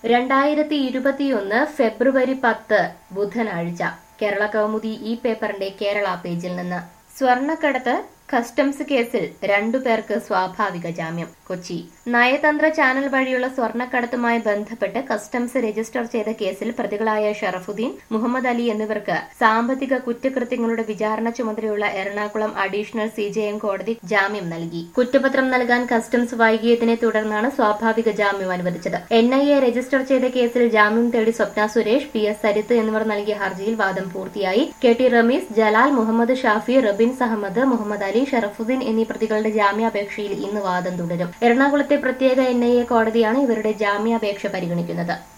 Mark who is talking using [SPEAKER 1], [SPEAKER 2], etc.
[SPEAKER 1] രണ്ടായിരത്തി ഇരുപത്തിയൊന്ന് ഫെബ്രുവരി പത്ത് ബുധനാഴ്ച കേരള കൗമുദി ഈ പേപ്പറിന്റെ കേരള പേജിൽ നിന്ന് സ്വർണ്ണക്കടത്ത് കസ്റ്റംസ് കേസിൽ രണ്ടു പേർക്ക് സ്വാഭാവിക ജാമ്യം കൊച്ചി നയതന്ത്ര ചാനൽ വഴിയുള്ള സ്വർണ്ണക്കടത്തുമായി ബന്ധപ്പെട്ട് കസ്റ്റംസ് രജിസ്റ്റർ ചെയ്ത കേസിൽ പ്രതികളായ ഷറഫുദ്ദീൻ മുഹമ്മദ് അലി എന്നിവർക്ക് സാമ്പത്തിക കുറ്റകൃത്യങ്ങളുടെ വിചാരണ ചുമതലയുള്ള എറണാകുളം അഡീഷണൽ സിജെഎം കോടതി ജാമ്യം നൽകി കുറ്റപത്രം നൽകാൻ കസ്റ്റംസ് വൈകിയതിനെ തുടർന്നാണ് സ്വാഭാവിക ജാമ്യം അനുവദിച്ചത് എൻ ഐ എ രജിസ്റ്റർ ചെയ്ത കേസിൽ ജാമ്യം തേടി സ്വപ്ന സുരേഷ് പി എസ് സരിത്ത് എന്നിവർ നൽകിയ ഹർജിയിൽ വാദം പൂർത്തിയായി കെ ടി റമീസ് ജലാൽ മുഹമ്മദ് ഷാഫി റബിൻ സഹമ്മദ് മുഹമ്മദ് അലി ഷറഫുദ്ദീൻ എന്നീ പ്രതികളുടെ ജാമ്യാപേക്ഷയിൽ ഇന്ന് വാദം തുടരും എറണാകുളത്തെ പ്രത്യേക എൻ ഐ എ കോടതിയാണ് ഇവരുടെ ജാമ്യാപേക്ഷ പരിഗണിക്കുന്നത്